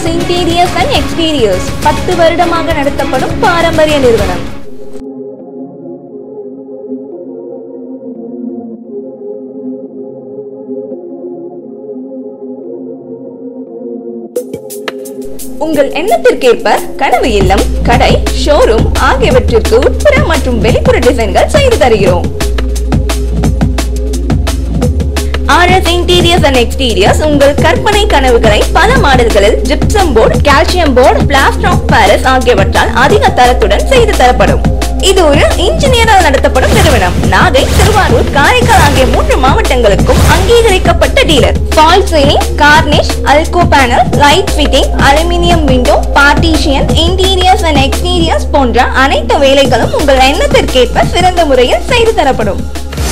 interiors and exteriors பத்து வருடமாக நடத்தப்படும் பாரம்பரிய நிறுவனம் உங்கள் எண்ணத்திற்கேற்ப கனவு இல்லம் கடை ஷோரூம் ஆகியவற்றிற்கு உட்புற மற்றும் வெளிப்புற டிசைன்கள் செய்து தருகிறோம் ஆர்எஸ் இன்டீரியர்ஸ் அண்ட் எக்ஸ்டீரியர்ஸ் உங்கள் கற்பனை கனவுகளை பல மாடல்களில் gypsum board calcium board plaster of Paris ஆகியவற்றால் அதிக தரத்துடன் செய்து தரப்படும் இது ஒரு இன்ஜினியரால் நடத்தப்படும் நிறுவனம் நாகை திருவாரூர் காரைக்கால் ஆகிய மூன்று மாவட்டங்களுக்கும் அங்கீகரிக்கப்பட்ட டீலர் ஃபால் சீலிங் கார்னிஷ் அல்கோ panel light fitting aluminium window partition interiors and exteriors போன்ற அனைத்து வேலைகளும் உங்கள் எண்ணத்திற்கேற்ப சிறந்த முறையில் செய்து தரப்படும்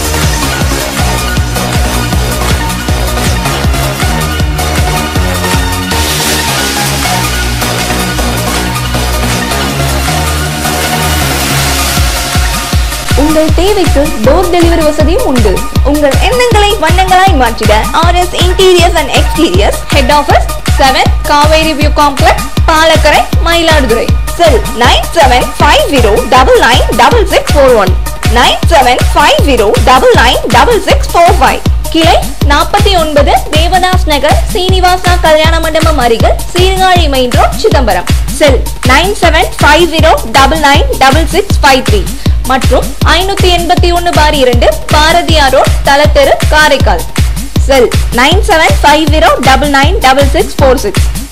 உங்கள் தேவைக்கு டோர் டெலிவரி வசதியும் உண்டு உங்கள் எண்ணங்களை வண்ணங்களாய் மாற்றிட RS interiors and exteriors head office seven Kaveri view complex Palakkarai Mayiladuthurai cell nine seven five zero double nine double six four one nine seven five zero double nine double six four five கிளை நாற்பத்தி ஒன்பது தேவதாஸ் நகர் சீனிவாசா கல்யாண மண்டபம் அருகில் Sirkazhi main road Chidambaram cell nine seven five zero double nine double six five three மற்றும் ஐநூத்தி எண்பத்தி ஒன்னு பார் இரண்டு Bharathiyar road Thalatheru Karaikal cell nine seven five zero double nine double six four six